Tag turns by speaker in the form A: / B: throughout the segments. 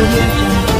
A: audio jungle.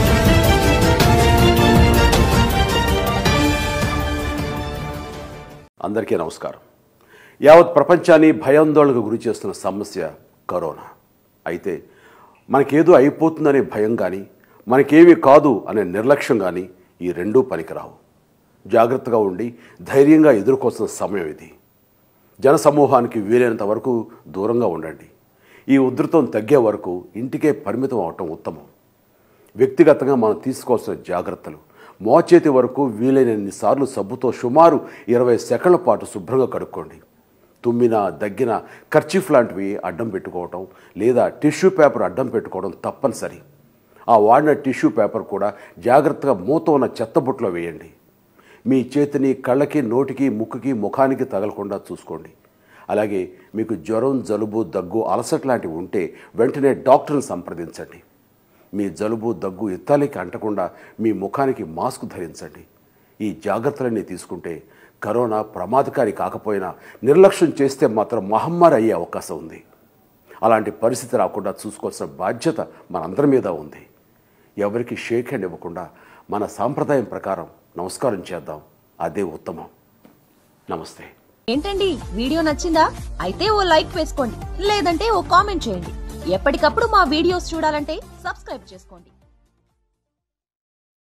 B: అందరికీ నమస్కారం యావత్ ప్రపంచాన్ని భయాందోళనకు గురి చేస్తున్న సమస్య కరోనా అయితే మనకేదో అయిపోతుందనే భయం కానీ మనకేమీ కాదు అనే నిర్లక్ష్యం కానీ ఈ రెండూ పనికిరావు జాగ్రత్తగా ఉండి ధైర్యంగా ఎదుర్కోవాల్సిన సమయం ఇది జనసమూహానికి వీలైనంత వరకు దూరంగా ఉండండి ఈ ఉధృతం తగ్గే వరకు ఇంటికే పరిమితం అవటం ఉత్తమం వ్యక్తిగతంగా మనం తీసుకోవాల్సిన జాగ్రత్తలు మోచేతి వరకు వీలైనన్ని సార్లు సబ్బుతో సుమారు ఇరవై సెకండ్ల పాటు శుభ్రంగా కడుక్కోండి తుమ్మిన దగ్గిన కర్చీఫ్ లాంటివి అడ్డం పెట్టుకోవటం లేదా టిష్యూ పేపర్ అడ్డం పెట్టుకోవడం తప్పనిసరి ఆ వాడిన టిష్యూ పేపర్ కూడా జాగ్రత్తగా మూత ఉన్న చెత్తబుట్లో వేయండి మీ చేతిని కళ్ళకి నోటికి ముక్కుకి ముఖానికి తగలకుండా చూసుకోండి అలాగే మీకు జ్వరం జలుబు దగ్గు అలసట లాంటివి ఉంటే వెంటనే డాక్టర్ని సంప్రదించండి మీ జలుబు దగ్గు ఇత్తాలికి అంటకుండా మీ ముఖానికి మాస్క్ ధరించండి ఈ జాగ్రత్తలన్నీ తీసుకుంటే కరోనా ప్రమాదకారి కాకపోయినా నిర్లక్ష్యం చేస్తే మాత్రం మహమ్మారి అయ్యే అవకాశం ఉంది అలాంటి పరిస్థితి రాకుండా చూసుకోవాల్సిన బాధ్యత మనందరి మీద ఉంది ఎవరికి షేక్ హ్యాండ్ ఇవ్వకుండా మన సాంప్రదాయం ప్రకారం నమస్కారం చేద్దాం అదే ఉత్తమం నమస్తే
C: ఏంటండి వీడియో నచ్చిందా అయితే ఓ లైక్ వేసుకోండి లేదంటే ఓ కామెంట్ చేయండి ఎప్పటికప్పుడు మా వీడియోస్ చూడాలంటే సబ్స్క్రైబ్ చేసుకోండి